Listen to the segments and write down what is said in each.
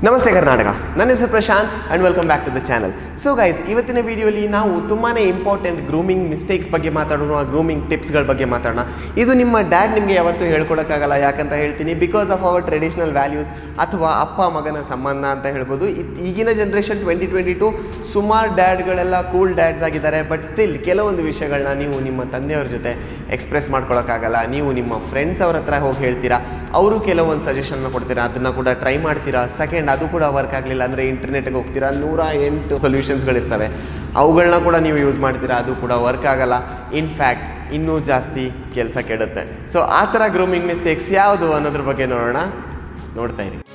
ನಮಸ್ತೆ ಕರ್ನಾಟಕ ನನ್ನ ಹೆಸರು Prashanth and welcome back to the channel so guys ಇವತ್ತಿನ ವಿಡಿಯೋಲಿ ನಾವು ತುಂಬಾ ಇಂಪಾರ್ಟೆಂಟ್ ಗ್ರೂಮಿಂಗ್ ಮಿಸ್ಟೇಕ್ಸ್ ಬಗ್ಗೆ ಮಾತಾಡೋಣ ಗ್ರೂಮಿಂಗ್ ಟಿಪ್ಸ್ಗಳ ಬಗ್ಗೆ ಮಾತಾಡೋಣ ಇದು ನಿಮ್ಮ ಡ್ಯಾಡ್ ನಿಮಗೆ ಯಾವತ್ತೂ ಹೇಳ್ಕೊಡೋಕ್ಕಾಗಲ್ಲ ಯಾಕಂತ ಹೇಳ್ತೀನಿ because of our traditional values ಅಥವಾ ಅಪ್ಪ ಮಗನ ಸಂಬಂಧ ಅಂತ ಹೇಳ್ಬೋದು ಇದ್- ಈಗಿನ ಜನ್ರೇಷನ್ ಟ್ವೆಂಟಿ ಟ್ವೆಂಟಿ ಟು ಸುಮಾರು ಡ್ಯಾಡ್ಗಳೆಲ್ಲ ಕೂಲ್ ಡ್ಯಾಡ್ಸ್ ಆಗಿದ್ದಾರೆ ಬಟ್ ಸ್ಟಿಲ್ ಕೆಲವೊಂದು ವಿಷಯಗಳನ್ನ ನೀವು ನಿಮ್ಮ ತಂದೆಯವ್ರ ಜೊತೆ ಎಕ್ಸ್ಪ್ರೆಸ್ ಮಾಡ್ಕೊಳಕ್ಕಾಗಲ್ಲ ನೀವು ನಿಮ್ಮ ಫ್ರೆಂಡ್ಸ್ ಅವ್ರ ಹತ್ರ ಹೋಗಿ ಹೇಳ್ತೀರಾ ಅವರು ಕೆಲವೊಂದು ಸಜೆಷನ್ನ ಕೊಡ್ತೀರಾ ಅದನ್ನು ಕೂಡ ಟ್ರೈ ಮಾಡ್ತೀರಾ ಸೆಕೆಂಡ್ ಅದು ಕೂಡ ವರ್ಕ್ ಆಗಲಿಲ್ಲ ಅಂದರೆ ಇಂಟರ್ನೆಟ್ಗೆ ಹೋಗ್ತೀರಾ ನೂರ ಎಂಟು ಸೊಲ್ಯೂಷನ್ಸ್ಗಳಿರ್ತವೆ ಅವುಗಳನ್ನ ಕೂಡ ನೀವು ಯೂಸ್ ಮಾಡ್ತೀರಾ ಅದು ಕೂಡ ವರ್ಕ್ ಆಗಲ್ಲ ಇನ್ಫ್ಯಾಕ್ಟ್ ಇನ್ನೂ ಜಾಸ್ತಿ ಕೆಲಸ ಕೆಡುತ್ತೆ ಸೊ ಆ ಥರ ಗ್ರೂಮಿಂಗ್ ಮಿಸ್ಟೇಕ್ಸ್ ಯಾವುದು ಅನ್ನೋದ್ರ ಬಗ್ಗೆ ನೋಡೋಣ ನೋಡ್ತಾ ಇರಿ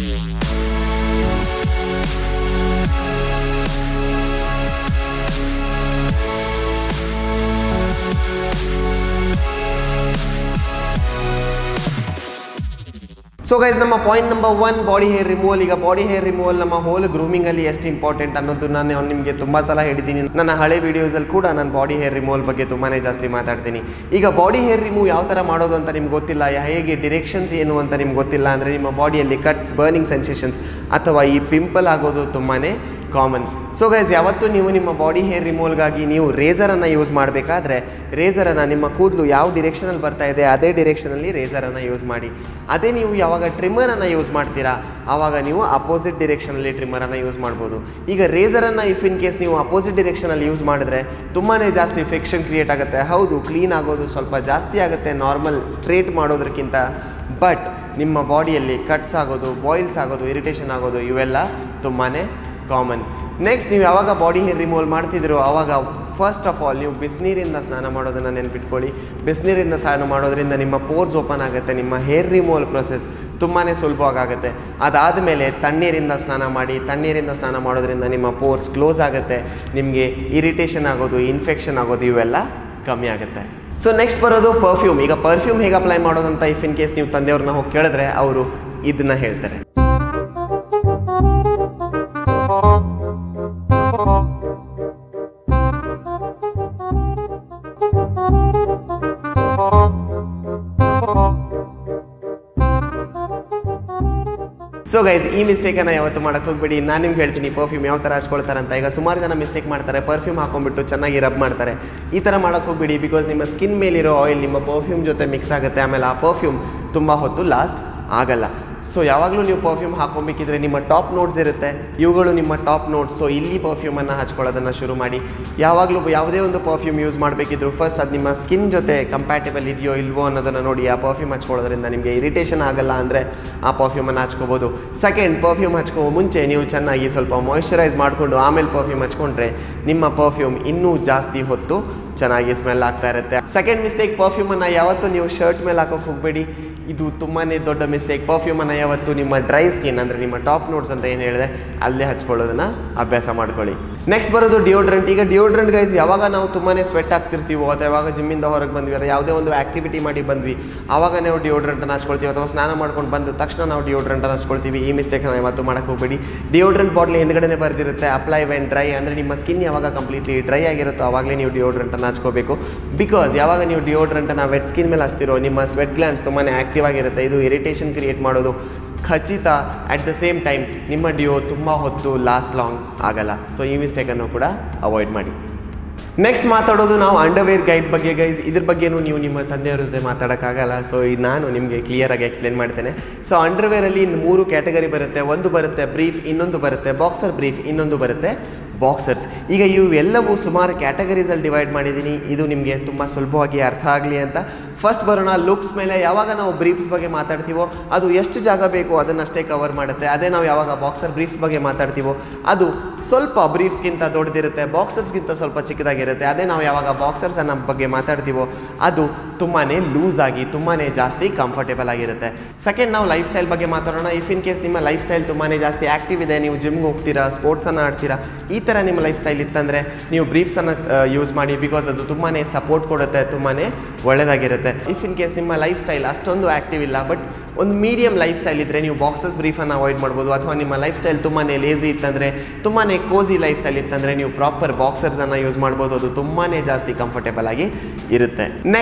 ಸೊ ಗೈಸ್ ನಮ್ಮ point number one body hair removal ಈಗ ಬಾಡಿ ಹೇರ್ ರಿಮೂವಲ್ ನಮ್ಮ ಹೋಲ್ ಗ್ರೂಮಿಂಗಲ್ಲಿ ಎಷ್ಟು ಇಂಪಾರ್ಟೆಂಟ್ ಅನ್ನೋದು ನಾನು ನಿಮಗೆ ತುಂಬ ಸಲ ಹೇಳಿದ್ದೀನಿ ನನ್ನ ಹಳೆ ವೀಡಿಯೋಸಲ್ಲಿ ಕೂಡ ನಾನು ಬಾಡಿ ಹೇರ್ ರಿಮೂವಲ್ ಬಗ್ಗೆ ತುಂಬಾ ಜಾಸ್ತಿ ಮಾತಾಡ್ತೀನಿ ಈಗ ಬಾಡಿ ಹೇರ್ ರಿಮೂವ್ ಯಾವ ಥರ ಮಾಡೋದು ಅಂತ ನಿಮ್ಗೆ ಗೊತ್ತಿಲ್ಲ ಯಾ- ಹೇಗೆ ಡಿರೆಕ್ಷನ್ಸ್ ಏನು ಅಂತ ನಿಮ್ಗೆ ಗೊತ್ತಿಲ್ಲ ಅಂದರೆ ನಿಮ್ಮ ಬಾಡಿಯಲ್ಲಿ ಕಟ್ಸ್ ಬರ್ನಿಂಗ್ ಸೆನ್ಸೇಷನ್ಸ್ ಅಥವಾ ಈ ಪಿಂಪಲ್ ಆಗೋದು ತುಂಬಾ ಕಾಮನ್ ಸೊ ಗೈಸ್ ಯಾವತ್ತೂ ನೀವು ನಿಮ್ಮ ಬಾಡಿ ಹೇರ್ ರಿಮೂವಲ್ಗಾಗಿ ನೀವು ರೇಸರನ್ನು ಯೂಸ್ ಮಾಡಬೇಕಾದ್ರೆ ರೇಸರನ್ನು ನಿಮ್ಮ ಕೂದಲು ಯಾವ ಡಿರೆಕ್ಷನಲ್ಲಿ ಬರ್ತಾ ಇದೆ ಅದೇ ಡಿರೆಕ್ಷನಲ್ಲಿ ರೇಸರನ್ನು ಯೂಸ್ ಮಾಡಿ ಅದೇ ನೀವು ಯಾವಾಗ ಟ್ರಿಮ್ಮರನ್ನು ಯೂಸ್ ಮಾಡ್ತೀರಾ ಆವಾಗ ನೀವು ಅಪೋಸಿಟ್ ಡಿರೆಕ್ಷನಲ್ಲಿ ಟ್ರಿಮ್ಮರನ್ನು ಯೂಸ್ ಮಾಡ್ಬೋದು ಈಗ ರೇಸರನ್ನು ಇಫ್ ಇನ್ ಕೇಸ್ ನೀವು ಅಪೋಸಿಟ್ ಡಿರೆಕ್ಷನಲ್ಲಿ ಯೂಸ್ ಮಾಡಿದ್ರೆ ತುಂಬಾ ಜಾಸ್ತಿ ಫಿಕ್ಷನ್ ಕ್ರಿಯೇಟ್ ಆಗುತ್ತೆ ಹೌದು ಕ್ಲೀನ್ ಆಗೋದು ಸ್ವಲ್ಪ ಜಾಸ್ತಿ ಆಗುತ್ತೆ ನಾರ್ಮಲ್ ಸ್ಟ್ರೇಟ್ ಮಾಡೋದಕ್ಕಿಂತ ಬಟ್ ನಿಮ್ಮ ಬಾಡಿಯಲ್ಲಿ ಕಟ್ಸ್ ಆಗೋದು ಬಾಯ್ಲ್ಸ್ ಆಗೋದು ಇರಿಟೇಷನ್ ಆಗೋದು ಇವೆಲ್ಲ ತುಂಬಾ ಕಾಮನ್ ನೆಕ್ಸ್ಟ್ ನೀವು ಯಾವಾಗ ಬಾಡಿ ಹೇರ್ ರಿಮೂವಲ್ ಮಾಡ್ತಿದ್ರು ಆವಾಗ ಫಸ್ಟ್ ಆಫ್ ಆಲ್ ನೀವು ಬಿಸಿನೀರಿಂದ ಸ್ನಾನ ಮಾಡೋದನ್ನು ನೆನ್ಪಿಟ್ಕೊಳ್ಳಿ ಬಿಸಿನೀರಿಂದ ಸ್ನಾನ ಮಾಡೋದ್ರಿಂದ ನಿಮ್ಮ ಪೋರ್ಸ್ ಓಪನ್ ಆಗುತ್ತೆ ನಿಮ್ಮ ಹೇರ್ ರಿಮೂವಲ್ ಪ್ರೊಸೆಸ್ ತುಂಬಾ ಸುಲಭವಾಗುತ್ತೆ ಅದಾದಮೇಲೆ ತಣ್ಣೀರಿಂದ ಸ್ನಾನ ಮಾಡಿ ತಣ್ಣೀರಿಂದ ಸ್ನಾನ ಮಾಡೋದ್ರಿಂದ ನಿಮ್ಮ ಪೋರ್ಸ್ ಕ್ಲೋಸ್ ಆಗುತ್ತೆ ನಿಮಗೆ ಇರಿಟೇಷನ್ ಆಗೋದು ಇನ್ಫೆಕ್ಷನ್ ಆಗೋದು ಇವೆಲ್ಲ ಕಮ್ಮಿ ಆಗುತ್ತೆ ಸೊ ನೆಕ್ಸ್ಟ್ ಬರೋದು ಪರ್ಫ್ಯೂಮ್ ಈಗ ಪರ್ಫ್ಯೂಮ್ ಹೇಗೆ ಅಪ್ಲೈ ಮಾಡೋದಂತ ಇಫ್ ಇನ್ ಕೇಸ್ ನೀವು ತಂದೆಯವ್ರನ್ನ ಹೋಗಿ ಕೇಳಿದ್ರೆ ಅವರು ಇದನ್ನ ಹೇಳ್ತಾರೆ ಸೊ ಗೈಸ್ ಈ ಮಿಸ್ಟೇಕನ್ನು ಯಾವತ್ತು ಮಾಡಕ್ಕೆ ಹೋಗ್ಬೇಡಿ ನಾನು ನಿಮ್ಗೆ ಹೇಳ್ತೀನಿ ಪರ್ಫ್ಯೂಮ್ ಯಾವ ಥರ ಹಚ್ಕೊಳ್ತಾರೆ ಅಂತ ಈಗ ಸುಮಾರು ಜನ ಮಿಸ್ಟೇಕ್ ಮಾಡ್ತಾರೆ ಪರ್ಫ್ಯೂಮ್ ಹಾಕೊಂಡ್ಬಿಟ್ಟು ಚೆನ್ನಾಗಿ ರಬ್ ಮಾಡ್ತಾರೆ ಈ ಥರ ಮಾಡಕ್ಕೆ ಹೋಗ್ಬೇಡಿ ಬಿಕಾಸ್ ನಿಮ್ಮ ಸ್ಕಿನ್ ಮೇಲಿರೋ ಆಯಿಲ್ ನಿಮ್ಮ ಪರ್ಫ್ಯೂಮ್ ಜೊತೆ ಮಿಕ್ಸ್ ಆಗುತ್ತೆ ಆಮೇಲೆ ಆ ಪರ್ಫ್ಯೂಮ್ ತುಂಬ ಹೊತ್ತು ಲಾಸ್ಟ್ ಆಗಲ್ಲ ಸೊ ಯಾವಾಗಲೂ ನೀವು ಪರ್ಫ್ಯೂಮ್ ಹಾಕೊಬೇಕಿದ್ರೆ ನಿಮ್ಮ ಟಾಪ್ ನೋಟ್ಸ್ ಇರುತ್ತೆ ಇವುಗಳು ನಿಮ್ಮ ಟಾಪ್ ನೋಟ್ಸ್ ಸೊ ಇಲ್ಲಿ ಪರ್ಫ್ಯೂಮನ್ನು ಹಚ್ಕೊಳ್ಳೋದನ್ನು ಶುರು ಮಾಡಿ ಯಾವಾಗಲೂ ಯಾವುದೇ ಒಂದು ಪರ್ಫ್ಯೂಮ್ ಯೂಸ್ ಮಾಡಬೇಕಿದ್ರು ಫಸ್ಟ್ ಅದು ನಿಮ್ಮ ಸ್ಕಿನ್ ಜೊತೆ ಕಂಪ್ಯಾಟಿಬಲ್ ಇದೆಯೋ ಇಲ್ವೋ ಅನ್ನೋದನ್ನು ನೋಡಿ ಆ ಪರ್ಫ್ಯೂಮ್ ಹಚ್ಕೊಳ್ಳೋದ್ರಿಂದ ನಿಮಗೆ ಇರಿಟೇಷನ್ ಆಗಲ್ಲ ಅಂದರೆ ಆ ಪರ್ಫ್ಯೂಮನ್ನು ಹಚ್ಕೋಬೋದು ಸೆಕೆಂಡ್ ಪರ್ಫ್ಯೂಮ್ ಹಚ್ಕೋ ಮುಂಚೆ ನೀವು ಚೆನ್ನಾಗಿ ಸ್ವಲ್ಪ ಮಾಯಿಶ್ಚರೈಸ್ ಮಾಡಿಕೊಂಡು ಆಮೇಲೆ ಪರ್ಫ್ಯೂಮ್ ಹಚ್ಕೊಂಡ್ರೆ ನಿಮ್ಮ ಪರ್ಫ್ಯೂಮ್ ಇನ್ನೂ ಜಾಸ್ತಿ ಹೊತ್ತು ಚೆನ್ನಾಗಿ ಸ್ಮೆಲ್ ಆಗ್ತಾ ಇರುತ್ತೆ ಸೆಕೆಂಡ್ ಮಿಸ್ಟೇಕ್ ಪರ್ಫ್ಯೂಮನ್ನು ಯಾವತ್ತೂ ನೀವು ಶರ್ಟ್ ಮೇಲೆ ಹಾಕೋಕೆ ಹೋಗಬೇಡಿ ಇದು ತುಂಬಾ ದೊಡ್ಡ ಮಿಸ್ಟೇಕ್ ಪರ್ಫ್ಯೂಮನ್ನು ಯಾವತ್ತು ನಿಮ್ಮ ಡ್ರೈ ಸ್ಕಿನ್ ಅಂದರೆ ನಿಮ್ಮ ಟಾಪ್ ನೋಟ್ಸ್ ಅಂತ ಏನು ಹೇಳಿದೆ ಅಲ್ಲೇ ಹಚ್ಕೊಳ್ಳೋದನ್ನ ಅಭ್ಯಾಸ ಮಾಡ್ಕೊಳ್ಳಿ ನೆಕ್ಸ್ಟ್ ಬರೋದು ಡಿಯೋಡ್ರೆಂಟ್ ಈಗ ಡಿಯೋಡ್ರೆಂಟ್ ಗೈಸ್ ಯಾವಾಗ ನಾವು ತುಂಬಾ ಸ್ವೆಟ್ ಆಗ್ತಿರ್ತೀವೋ ಅಥವಾ ಯಾವಾಗ ಜಿಮ್ಮಿಂದ ಹೊರಗೆ ಬಂದ್ವಿ ಅಥವಾ ಯಾವುದೇ ಒಂದು ಆಕ್ಟಿವಿಟಿ ಮಾಡಿ ಬಂದ್ವಿ ಆವಾಗ ನಾವು ಡಿಯೋಡ್ರೆಂಟನ್ನು ಹಚ್ಕೊಳ್ತೀವಿ ಅಥವಾ ಸ್ನಾನ ಮಾಡ್ಕೊಂಡು ಬಂದ ತಕ್ಷಣ ನಾವು ಡಿಯೋಡ್ರೆಂಟನ್ನು ಹಚ್ಕೊಳ್ತೀವಿ ಈ ಮಿಸ್ಟೇಕನ್ನು ಯಾವತ್ತು ಮಾಡಕ್ಕೆ ಹೋಗಬೇಡಿ ಡಿಯೋಡ್ರೆಂಟ್ ಬಾಟ್ಲಿ ಹಿಂದ್ಗಡೆ ಬರೆದಿರುತ್ತೆ ಅಪ್ಲೈ ವೆನ್ ಡ್ರೈ ಅಂದರೆ ನಿಮ್ಮ ಸ್ಕಿನ್ ಯಾವಾಗ ಕಂಪ್ಲೀಟ್ಲಿ ಡ್ರೈ ಆಗಿರುತ್ತೋ ಆವಾಗಲೇ ನೀವು ಡಿಯೋಡ್ರೆಂಟನ್ನು ಹಚ್ಕೋಬೇಕು ಬಿಕಾಸ್ ಯಾವಾಗ ನೀವು ಡಿಯೋಡ್ರೆಂಟನ್ನು ವೆಟ್ ಸ್ಕಿನ್ ಮೇಲೆ ಹಚ್ತಿರೋ ನಿಮ್ಮ ಸ್ವೆಟ್ ಗ್ಲ್ಯಾಂಡ್ಸ್ ತುಂಬಾ ಆ್ಯಕ್ಟಿವ್ ಆಗಿರುತ್ತೆ ಇದು ಇರಿಟೇಷನ್ ಕ್ರಿಯೇಟ್ ಮಾಡೋದು ಖಚಿತ ಅಟ್ ದ ಸೇಮ್ ಟೈಮ್ ನಿಮ್ಮ ಡಿಯೋ ತುಂಬ ಹೊತ್ತು ಲಾಸ್ಟ್ ಲಾಂಗ್ ಆಗಲ್ಲ ಸೊ ಈ ಮಿಸ್ಟೇಕನ್ನು ಕೂಡ ಅವಾಯ್ಡ್ ಮಾಡಿ ನೆಕ್ಸ್ಟ್ ಮಾತಾಡೋದು ನಾವು ಅಂಡರ್ವೇರ್ ಗೈಡ್ ಬಗ್ಗೆ ಗೈಸ್ ಇದ್ರ ಬಗ್ಗೆನೂ ನೀವು ನಿಮ್ಮ ತಂದೆಯವ್ರ ಜೊತೆ ಮಾತಾಡೋಕ್ಕಾಗಲ್ಲ ಸೊ ಇದು ನಾನು ನಿಮಗೆ ಕ್ಲಿಯರಾಗಿ ಎಕ್ಸ್ಪ್ಲೇನ್ ಮಾಡ್ತೇನೆ ಸೊ ಅಂಡರ್ವೇರಲ್ಲಿ ಮೂರು ಕ್ಯಾಟಗರಿ ಬರುತ್ತೆ ಒಂದು ಬರುತ್ತೆ ಬ್ರೀಫ್ ಇನ್ನೊಂದು ಬರುತ್ತೆ ಬಾಕ್ಸರ್ ಬ್ರೀಫ್ ಇನ್ನೊಂದು ಬರುತ್ತೆ ಬಾಕ್ಸರ್ಸ್ ಈಗ ಇವೆಲ್ಲವೂ ಸುಮಾರು ಕ್ಯಾಟಗರೀಸಲ್ಲಿ ಡಿವೈಡ್ ಮಾಡಿದ್ದೀನಿ ಇದು ನಿಮಗೆ ತುಂಬ ಸುಲಭವಾಗಿ ಅರ್ಥ ಆಗಲಿ ಅಂತ ಫಸ್ಟ್ ಬರೋಣ ಲುಕ್ಸ್ ಮೇಲೆ ಯಾವಾಗ ನಾವು ಬ್ರೀಫ್ಸ್ ಬಗ್ಗೆ ಮಾತಾಡ್ತೀವೋ ಅದು ಎಷ್ಟು ಜಾಗ ಬೇಕು ಅದನ್ನಷ್ಟೇ ಕವರ್ ಮಾಡುತ್ತೆ ಅದೇ ನಾವು ಯಾವಾಗ ಬಾಕ್ಸರ್ ಬ್ರೀಫ್ಸ್ ಬಗ್ಗೆ ಮಾತಾಡ್ತೀವೋ ಅದು ಸ್ವಲ್ಪ ಬ್ರೀಫ್ಸ್ಗಿಂತ ದೊಡ್ಡದಿರುತ್ತೆ ಬಾಕ್ಸರ್ಸ್ಗಿಂತ ಸ್ವಲ್ಪ ಚಿಕ್ಕದಾಗಿರುತ್ತೆ ಅದೇ ನಾವು ಯಾವಾಗ ಬಾಕ್ಸರ್ಸ್ ಅನ್ನೋ ಬಗ್ಗೆ ಮಾತಾಡ್ತೀವೋ ಅದು ತುಂಬಾ ಲೂಸ್ ಆಗಿ ತುಂಬಾ ಜಾಸ್ತಿ ಕಂಫರ್ಟೇಬಲ್ ಆಗಿರುತ್ತೆ ಸೆಕೆಂಡ್ ನಾವು ಲೈಫ್ ಸ್ಟೈಲ್ ಬಗ್ಗೆ ಮಾತಾಡೋಣ ಇಫ್ ಇನ್ ಕೇಸ್ ನಿಮ್ಮ ಲೈಫ್ ಸ್ಟೈಲ್ ತುಂಬಾ ಜಾಸ್ತಿ ಆ್ಯಕ್ಟಿವ್ ಇದೆ ನೀವು ಜಿಮ್ಗೆ ಹೋಗ್ತೀರಾ ಸ್ಪೋರ್ಟ್ಸನ್ನು ಆಡ್ತೀರಾ ಈ ಥರ ನಿಮ್ಮ ಲೈಫ್ ಸ್ಟೈಲ್ ಇತ್ತಂದರೆ ನೀವು ಬ್ರೀಫ್ಸನ್ನು ಯೂಸ್ ಮಾಡಿ ಬಿಕಾಸ್ ಅದು ತುಂಬಾ ಸಪೋರ್ಟ್ ಕೊಡುತ್ತೆ ತುಂಬಾ ಒಳ್ಳೆಯದಾಗಿರುತ್ತೆ ಇಫ್ ಇನ್ ಕೇಸ್ ನಿಮ್ಮ ಲೈಫ್ ಸ್ಟೈಲ್ ಅಷ್ಟೊಂದು ಆ್ಯಕ್ಟಿವ್ ಇಲ್ಲ ಬಟ್ ಒಂದು ಮೀಡಿಯಂ ಲೈಫ್ ಸ್ಟೈಲ್ ಇದ್ದರೆ ನೀವು ಬಾಕ್ಸಸ್ ಬ್ರೀಫನ್ನು ಅವಾಯ್ಡ್ ಮಾಡ್ಬೋದು ಅಥವಾ ನಿಮ್ಮ ಲೈಫ್ ಸ್ಟೈಲ್ ತುಂಬಾ ಲೇಸಿ ಇತ್ತಂದರೆ ತುಂಬಾ ಕೋಸಿ ಲೈಫ್ ಸ್ಟೈಲ್ ಇತ್ತಂದರೆ ನೀವು ಪ್ರಾಪರ್ ಬಾಕ್ಸರ್ಸನ್ನು ಯೂಸ್ ಮಾಡ್ಬೋದು ಅದು ತುಂಬಾ ಜಾಸ್ತಿ ಕಂಫರ್ಟೇಬಲ್ ಆಗಿ ಇರುತ್ತೆ ನೆಕ್ಸ್ಟ್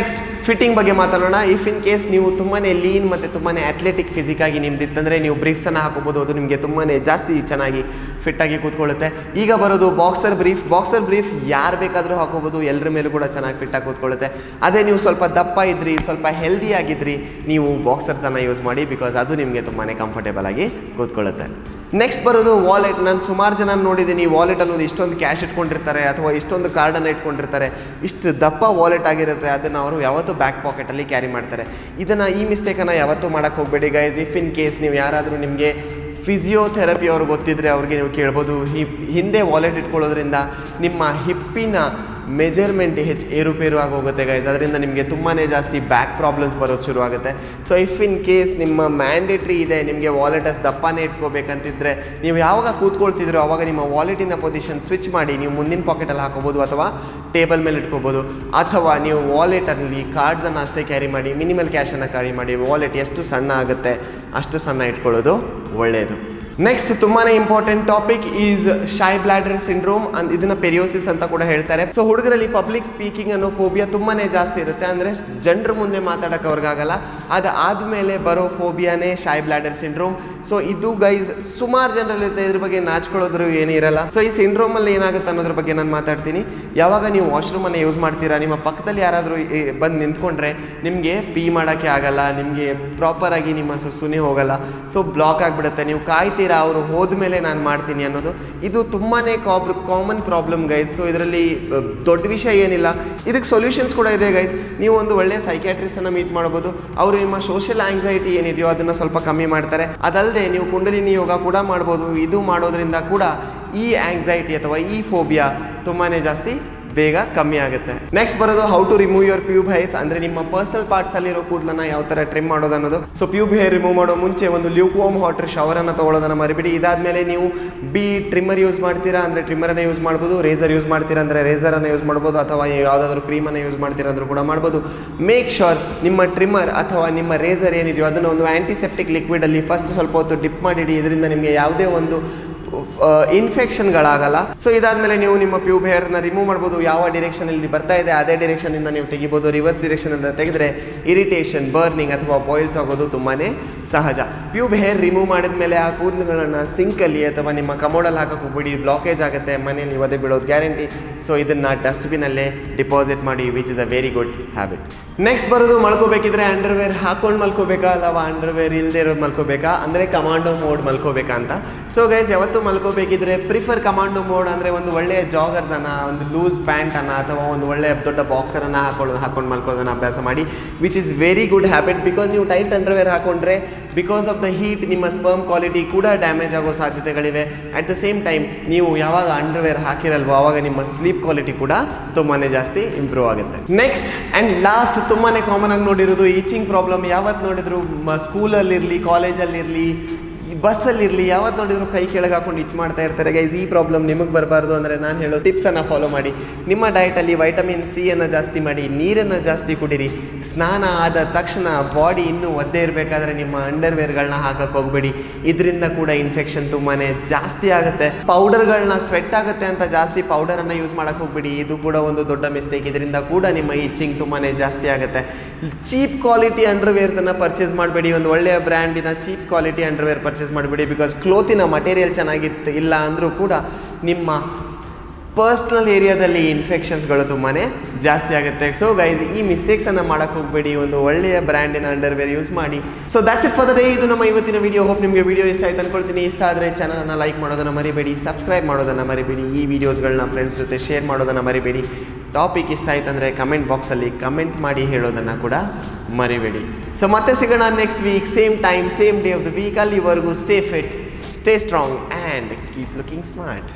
ಫಿಟ್ಟಿಂಗ್ ಬಗ್ಗೆ ಮಾತಾಡೋಣ ಇಫ್ ಇನ್ ಕೇಸ್ ನೀವು ತುಂಬಾ ಲೀನ್ ಮತ್ತು ತುಂಬಾ ಅಥ್ಲೆಟಿಕ್ ಫಿಸಿಕಾಗಿ ನಿಮ್ದಿತ್ತಂದರೆ ನೀವು ಬ್ರೀಫ್ಸನ್ನು ಹಾಕೋಬೋದು ಅದು ನಿಮಗೆ ತುಂಬಾ ಜಾಸ್ತಿ ಚೆನ್ನಾಗಿ ಫಿಟ್ಟಾಗಿ ಕೂತ್ಕೊಳ್ಳುತ್ತೆ ಈಗ ಬರೋದು ಬಾಕ್ಸರ್ ಬ್ರೀಫ್ ಬಾಕ್ಸರ್ ಬ್ರೀಫ್ ಯಾರು ಬೇಕಾದರೂ ಹಾಕೋಬೋದು ಎಲ್ಲರ ಮೇಲೂ ಕೂಡ ಚೆನ್ನಾಗಿ ಫಿಟ್ಟಾಗಿ ಕೂತ್ಕೊಳ್ಳುತ್ತೆ ಅದೇ ನೀವು ಸ್ವಲ್ಪ ದಪ್ಪ ಇದ್ರಿ ಸ್ವಲ್ಪ ಹೆಲ್ದಿ ಆಗಿದ್ರಿ ನೀವು ಬಾಕ್ಸರ್ಸನ್ನು ಯೂಸ್ ಮಾಡಿ ಬಿಕಾಸ್ ಅದು ನಿಮಗೆ ತುಂಬಾ ಕಂಫರ್ಟೇಬಲ್ ಆಗಿ ಕೂತ್ಕೊಳ್ಳುತ್ತೆ ನೆಕ್ಸ್ಟ್ ಬರೋದು ವಾಲೆಟ್ ನಾನು ಸುಮಾರು ಜನ ನೋಡಿದ್ದೀನಿ ವಾಲೆಟ್ ಅನ್ನೋದು ಇಷ್ಟೊಂದು ಕ್ಯಾಶ್ ಇಟ್ಕೊಂಡಿರ್ತಾರೆ ಅಥವಾ ಇಷ್ಟೊಂದು ಕಾರ್ಡನ್ನು ಇಟ್ಕೊಂಡಿರ್ತಾರೆ ಇಷ್ಟು ದಪ್ಪ ವಾಲೆಟ್ ಆಗಿರುತ್ತೆ ಅದನ್ನು ಅವರು ಯಾವತ್ತೂ ಬ್ಯಾಕ್ ಪಾಕೆಟಲ್ಲಿ ಕ್ಯಾರಿ ಮಾಡ್ತಾರೆ ಇದನ್ನು ಈ ಮಿಸ್ಟೇಕನ್ನು ಯಾವತ್ತೂ ಮಾಡೋಕ್ಕೆ ಹೋಗಬೇಡಿ ಗೈಸ್ ಇಫ್ ಇನ್ ಕೇಸ್ ನೀವು ಯಾರಾದರೂ ನಿಮಗೆ ಫಿಸಿಯೋಥೆರಪಿ ಅವ್ರಿಗೆ ಗೊತ್ತಿದ್ರೆ ಅವ್ರಿಗೆ ನೀವು ಕೇಳ್ಬೋದು ಹಿಪ್ ಹಿಂದೆ ವಾಲೆಟ್ ಇಟ್ಕೊಳ್ಳೋದ್ರಿಂದ ನಿಮ್ಮ ಹಿಪ್ಪಿನ ಮೆಜರ್ಮೆಂಟ್ ಹೆಚ್ಚು ಏರುಪೇರು ಆಗಿ ಹೋಗುತ್ತೆ ಗೈಸ್ ಅದರಿಂದ ನಿಮಗೆ ತುಂಬಾ ಜಾಸ್ತಿ ಬ್ಯಾಕ್ ಪ್ರಾಬ್ಲಮ್ಸ್ ಬರೋದು ಶುರು ಆಗುತ್ತೆ ಸೊ ಇಫ್ ಇನ್ ಕೇಸ್ ನಿಮ್ಮ ಮ್ಯಾಂಡೇಟ್ರಿ ಇದೆ ನಿಮಗೆ ವಾಲೆಟಸ್ ದಪ್ಪನೇ ಇಟ್ಕೋಬೇಕಂತಿದ್ರೆ ನೀವು ಯಾವಾಗ ಕೂತ್ಕೊಳ್ತಿದ್ರೋ ಅವಾಗ ನಿಮ್ಮ ವಾಲೆಟಿನ ಪೊಸಿಷನ್ ಸ್ವಿಚ್ ಮಾಡಿ ನೀವು ಮುಂದಿನ ಪಾಕೆಟಲ್ಲಿ ಹಾಕೋಬೋದು ಅಥವಾ ಟೇಬಲ್ ಮೇಲೆ ಇಟ್ಕೋಬೋದು ಅಥವಾ ನೀವು ವಾಲೆಟಲ್ಲಿ ಕಾರ್ಡ್ಸನ್ನು ಅಷ್ಟೇ ಕ್ಯಾರಿ ಮಾಡಿ ಮಿನಿಮಲ್ ಕ್ಯಾಶನ್ನು ಕ್ಯಾರಿ ಮಾಡಿ ವಾಲೆಟ್ ಎಷ್ಟು ಸಣ್ಣ ಆಗುತ್ತೆ ಅಷ್ಟು ಸಣ್ಣ ಇಟ್ಕೊಳ್ಳೋದು ಒಳ್ಳೆಯದು ನೆಕ್ಸ್ಟ್ ತುಂಬಾ important topic is shy bladder syndrome and ಇದನ್ನ ಪೆರಿಯೋಸಿಸ್ ಅಂತ ಕೂಡ ಹೇಳ್ತಾರೆ ಸೊ ಹುಡುಗರಲ್ಲಿ ಪಬ್ಲಿಕ್ ಸ್ಪೀಕಿಂಗ್ ಅನ್ನೋ ಫೋಬಿಯಾ ತುಂಬಾನೇ ಜಾಸ್ತಿ ಇರುತ್ತೆ ಅಂದರೆ ಜನರ ಮುಂದೆ ಮಾತಾಡೋಕೆ ಅವ್ರಿಗಾಗಲ್ಲ ಅದು ಆದಮೇಲೆ ಬರೋ ಫೋಬಿಯಾನೇ ಶೈ ಬ್ಲಾಡರ್ ಸಿಂಡ್ರೋಮ್ ಸೊ ಇದು ಗೈಸ್ ಸುಮಾರು ಜನರಲ್ಲಿರುತ್ತೆ ಇದ್ರ ಬಗ್ಗೆ ನಾಚ್ಕೊಳ್ಳೋದ್ರು ಏನೂ ಇರಲ್ಲ ಸೊ ಈ ಸಿಂಡ್ರೋಮಲ್ಲಿ ಏನಾಗುತ್ತೆ ಅನ್ನೋದ್ರ ಬಗ್ಗೆ ನಾನು ಮಾತಾಡ್ತೀನಿ ಯಾವಾಗ ನೀವು ವಾಶ್ರೂಮನ್ನು ಯೂಸ್ ಮಾಡ್ತೀರಾ ನಿಮ್ಮ ಪಕ್ಕದಲ್ಲಿ ಯಾರಾದರೂ ಬಂದು ನಿಂತ್ಕೊಂಡ್ರೆ ನಿಮಗೆ ಪಿ ಮಾಡೋಕ್ಕೆ ಆಗಲ್ಲ ನಿಮಗೆ ಪ್ರಾಪರಾಗಿ ನಿಮ್ಮ ಸುಸುನಿ ಹೋಗಲ್ಲ ಸೊ ಬ್ಲಾಕ್ ಆಗಿಬಿಡುತ್ತೆ ನೀವು ಕಾಯ್ತೀರಾ ಅವರು ಹೋದ್ಮೇಲೆ ನಾನು ಮಾಡ್ತೀನಿ ಅನ್ನೋದು ಇದು ತುಂಬಾ ಕಾಬ್ ಕಾಮನ್ ಪ್ರಾಬ್ಲಮ್ ಗೈಸ್ ಸೊ ಇದರಲ್ಲಿ ದೊಡ್ಡ ವಿಷಯ ಏನಿಲ್ಲ ಇದಕ್ಕೆ ಸೊಲ್ಯೂಷನ್ಸ್ ಕೂಡ ಇದೆ ಗೈಸ್ ನೀವು ಒಂದು ಒಳ್ಳೆಯ ಸೈಕ್ಯಾಟ್ರಿಸ್ಟನ್ನು ಮೀಟ್ ಮಾಡ್ಬೋದು ಅವರು ನಿಮ್ಮ ಸೋಷಿಯಲ್ ಆಂಗ್ಸೈಟಿ ಏನಿದೆಯೋ ಅದನ್ನು ಸ್ವಲ್ಪ ಕಮ್ಮಿ ಮಾಡ್ತಾರೆ ಅದಲ್ಲದೆ ನೀವು ಕುಂಡಲಿನಿ ಯೋಗ ಕೂಡ ಮಾಡ್ಬೋದು ಇದು ಮಾಡೋದ್ರಿಂದ ಕೂಡ ಈ ಆಂಗ್ಸೈಟಿ ಅಥವಾ ಈ ಫೋಬಿಯಾ ತುಂಬಾ ಜಾಸ್ತಿ ಬೇಗ ಕಮ್ಮಿ ಆಗುತ್ತೆ ನೆಕ್ಸ್ಟ್ ಬರೋದು how to remove your pube hairs ಅಂದರೆ ನಿಮ್ಮ ಪರ್ಸನಲ್ ಪಾರ್ಟ್ಸ್ ಅಲ್ಲಿರೋ ಕೂದಲನ್ನ ಯಾವ ಥರ ಟ್ರಿಮ್ ಮಾಡೋದು ಅನ್ನೋದು ಸೊ ಪ್ಯೂಬ್ ಹೇರ್ ರಿಮೂವ್ ಮಾಡೋ ಮುಂಚೆ ಒಂದು ಲ್ಯೂಕ್ವಾಮ್ ವಾಟರ್ ಶವರನ್ನು ತೊಗೊಳ್ಳೋದನ್ನ ಮರಿಬಿಡಿ ಇದಾದಮೇಲೆ ನೀವು ಬಿ ಟ್ರಿಮ್ಮರ್ ಯೂಸ್ ಮಾಡ್ತೀರಾ ಅಂದರೆ ಟ್ರಿಮ್ಮರನ್ನು ಯೂಸ್ ಮಾಡ್ಬೋದು ರೇಸರ್ ಯೂಸ್ ಮಾಡ್ತೀರಾ ಅಂದರೆ ರೇಸರನ್ನು ಯೂಸ್ ಮಾಡ್ಬೋದು ಅಥವಾ ಯಾವುದಾದ್ರೂ ಕ್ರೀಮನ್ನು ಯೂಸ್ ಮಾಡ್ತೀರಾ ಅಂದರೂ ಕೂಡ ಮಾಡ್ಬೋದು ಮೇಕ್ ಶೋರ್ ನಿಮ್ಮ ಟ್ರಿಮ್ಮರ್ ಅಥವಾ ನಿಮ್ಮ ರೇಸರ್ ಏನಿದೆಯೋ ಅದನ್ನು ಒಂದು ಆ್ಯಂಟಿಸೆಪ್ಟಿಕ್ ಲಿಕ್ವಿಡಲ್ಲಿ ಫಸ್ಟ್ ಸ್ವಲ್ಪ ಹೊತ್ತು ಡಿಪ್ ಮಾಡಿಡಿ ಇದರಿಂದ ನಿಮಗೆ ಯಾವುದೇ ಒಂದು ಇನ್ಫೆಕ್ಷನ್ಗಳಾಗಲ್ಲ ಸೊ ಇದಾದಮೇಲೆ ನೀವು ನಿಮ್ಮ ಪ್ಯೂಬ್ ಹೇರ್ನ ರಿಮೂವ್ ಮಾಡ್ಬೋದು ಯಾವ ಡಿರೆಕ್ಷನಲ್ಲಿ ಬರ್ತಾ ಇದೆ ಅದೇ ಡಿರೆಕ್ಷನಿಂದ ನೀವು ತೆಗಿಬೋದು ರಿವರ್ಸ್ ಡಿರೆಕ್ಷನಿಂದ ತೆಗೆದ್ರೆ ಇರಿಟೇಷನ್ ಬರ್ನಿಂಗ್ ಅಥವಾ ಬಾಯ್ಲ್ಸ್ ಆಗೋದು ತುಂಬಾ ಸಹಜ ಪ್ಯೂಬ್ ಹೇರ್ ರಿಮೂವ್ ಮಾಡಿದ ಮೇಲೆ ಆ ಕೂದಲುಗಳನ್ನು ಸಿಂಕಲ್ಲಿ ಅಥವಾ ನಿಮ್ಮ ಕಮೋಡಲ್ಲಿ ಹಾಕಕ್ಕೆ ಹೋಗ್ಬಿಡಿ ಬ್ಲಾಕೇಜ್ ಆಗುತ್ತೆ ಮನೇಲಿ ಒದೆ ಬೀಳೋದು ಗ್ಯಾರಂಟಿ ಸೊ ಇದನ್ನು ಡಸ್ಟ್ಬಿನಲ್ಲೇ ಡಿಪಾಸಿಟ್ ಮಾಡಿ which is a very good habit next ಬರೋದು ಮಲ್ಕೋಬೇಕಿದ್ರೆ ಅಂಡರ್ವೇರ್ ಹಾಕೊಂಡು ಮಲ್ಕೋಬೇಕಾ ಅಥವಾ ಅಂಡರ್ವೇರ್ ಇಲ್ಲದೆ ಇರೋದು ಮಲ್ಕೋಬೇಕಾ ಅಂದರೆ ಕಮಾಂಡೋ ಮೋಡ್ ಮಲ್ಕೋಬೇಕಾ ಅಂತ ಸೊ ಗೈಸ್ ಯಾವತ್ತು ಮಲ್ಕೋಬೇಕಿದ್ರೆ ಪ್ರಿಫರ್ ಕಮಾಂಡೋ ಮೋಡ್ ಅಂದರೆ ಒಂದು ಒಳ್ಳೆಯ ಜಾಗರ್ಸನ್ನು ಒಂದು ಲೂಸ್ ಪ್ಯಾಂಟನ್ನು ಅಥವಾ ಒಂದು ಒಳ್ಳೆಯ ದೊಡ್ಡ ಬಾಕ್ಸರನ್ನು ಹಾಕೊಳ್ಳೋದು ಹಾಕೊಂಡು ಮಲ್ಕೋದನ್ನು ಅಭ್ಯಾಸ ಮಾಡಿ which is very good habit because ನೀವು ಟೈಟ್ ಅಂಡರ್ವೇರ್ ಹಾಕೊಂಡ್ರೆ ಬಿಕಾಸ್ ಆಫ್ ದ ಹೀಟ್ ನಿಮ್ಮ ಸ್ಪರ್ಮ್ ಕ್ವಾಲಿಟಿ ಕೂಡ ಡ್ಯಾಮೇಜ್ ಆಗೋ ಸಾಧ್ಯತೆಗಳಿವೆ ಅಟ್ ದ ಸೇಮ್ ಟೈಮ್ ನೀವು ಯಾವಾಗ ಅಂಡರ್ವೇರ್ ಹಾಕಿರಲ್ವೋ ಆವಾಗ ನಿಮ್ಮ ಸ್ಲೀಪ್ ಕ್ವಾಲಿಟಿ ಕೂಡ ತುಂಬಾ ಜಾಸ್ತಿ ಇಂಪ್ರೂವ್ ಆಗುತ್ತೆ ನೆಕ್ಸ್ಟ್ ಆ್ಯಂಡ್ ಲಾಸ್ಟ್ ತುಂಬಾ ಕಾಮನ್ ಆಗಿ ನೋಡಿರೋದು ಈಚಿಂಗ್ ಪ್ರಾಬ್ಲಮ್ ಯಾವತ್ತು ನೋಡಿದ್ರು ಸ್ಕೂಲಲ್ಲಿರಲಿ ಕಾಲೇಜಲ್ಲಿರಲಿ ಬಸ್ಸಲ್ಲಿರಲಿ ಯಾವತ್ತು ನೋಡಿದ್ರು ಕೈ ಕೆಳಗೆ ಹಾಕೊಂಡು ಇಚ್ ಮಾಡ್ತಾ ಇರ್ತಾರೆ ಗೈಸ್ ಈ ಪ್ರಾಬ್ಲಮ್ ನಿಮಗೆ ಬರಬಾರ್ದು ಅಂದರೆ ನಾನು ಹೇಳೋ ಟಿಪ್ಸನ್ನು ಫಾಲೋ ಮಾಡಿ ನಿಮ್ಮ ಡಯಟಲ್ಲಿ ವೈಟಮಿನ್ ಸಿ ಅನ್ನು ಜಾಸ್ತಿ ಮಾಡಿ ನೀರನ್ನು ಜಾಸ್ತಿ ಕುಡೀರಿ ಸ್ನಾನ ಆದ ತಕ್ಷಣ ಬಾಡಿ ಇನ್ನೂ ಒದ್ದೆ ಇರಬೇಕಾದ್ರೆ ನಿಮ್ಮ ಅಂಡರ್ವೇರ್ಗಳನ್ನ ಹಾಕಕ್ಕೆ ಹೋಗಬೇಡಿ ಇದರಿಂದ ಕೂಡ ಇನ್ಫೆಕ್ಷನ್ ತುಂಬಾ ಜಾಸ್ತಿ ಆಗುತ್ತೆ ಪೌಡರ್ಗಳನ್ನ ಸ್ವೆಟ್ ಆಗುತ್ತೆ ಅಂತ ಜಾಸ್ತಿ ಪೌಡರನ್ನು ಯೂಸ್ ಮಾಡೋಕ್ಕೆ ಹೋಗಬೇಡಿ ಇದು ಕೂಡ ಒಂದು ದೊಡ್ಡ ಮಿಸ್ಟೇಕ್ ಇದರಿಂದ ಕೂಡ ನಿಮ್ಮ ಈಚಿಂಗ್ ತುಂಬಾ ಜಾಸ್ತಿ ಆಗುತ್ತೆ ಚೀಪ್ ಕ್ವಾಲಿಟಿ ಅಂಡರ್ವೇರ್ಸನ್ನು ಪರ್ಚೇಸ್ ಮಾಡಬೇಡಿ ಒಂದು ಒಳ್ಳೆಯ ಬ್ರ್ಯಾಂಡಿನ ಚೀಪ್ ಕ್ವಾಲಿಟಿ ಅಂಡರ್ವೇರ್ ಪರ್ಚೇಸ್ ಮಾಡಬೇಡಿ ಬಿಕಾಸ್ ಕ್ಲೋತಿನ ಮಟೀರಿಯಲ್ ಚೆನ್ನಾಗಿತ್ತು ಇಲ್ಲ ಅಂದರೂ ಕೂಡ ನಿಮ್ಮ ಪರ್ಸ್ನಲ್ ಏರಿಯಾದಲ್ಲಿ ಇನ್ಫೆಕ್ಷನ್ಸ್ಗಳು ತುಂಬಾ ಜಾಸ್ತಿ ಆಗುತ್ತೆ ಸೊ ಗೈಸ್ ಈ ಮಿಸ್ಟೇಕ್ಸನ್ನು ಮಾಡೋಕ್ಕೆ ಹೋಗಬೇಡಿ ಒಂದು ಒಳ್ಳೆಯ ಬ್ರ್ಯಾಂಡಿನ ಅಂಡರ್ವೇರ್ ಯೂಸ್ ಮಾಡಿ so that's it for the day ಇದು ನಮ್ಮ ಇವತ್ತಿನ ವಿಡಿಯೋ ಹೋಪ್ ನಿಮಗೆ ವಿಡಿಯೋ ಇಷ್ಟ ಆಯ್ತು ಅನ್ಕೊಳ್ತೀನಿ ಇಷ್ಟ ಆದರೆ ಚಾನಲನ್ನು ಲೈಕ್ ಮಾಡೋದನ್ನು ಮರಿಬೇಡಿ ಸಬ್ಸ್ಕ್ರೈಬ್ ಮಾಡೋದನ್ನು ಮರಿಬೇಡಿ ಈ ವಿಡಿಯೋಸ್ಗಳನ್ನ ಫ್ರೆಂಡ್ಸ್ ಜೊತೆ ಶೇರ್ ಮಾಡೋದನ್ನು ಮರಿಬೇಡಿ ಟಾಪಿಕ್ ಇಷ್ಟ ಆಯ್ತು ಅಂದರೆ ಕಮೆಂಟ್ ಬಾಕ್ಸಲ್ಲಿ ಕಮೆಂಟ್ ಮಾಡಿ ಹೇಳೋದನ್ನು ಕೂಡ ಮರಿಬೇಡಿ ಸೊ ಮತ್ತೆ ಸಿಗೋಣ next week same time same day of the week ಅಲ್ಲಿವರೆಗೂ stay fit stay strong and keep looking smart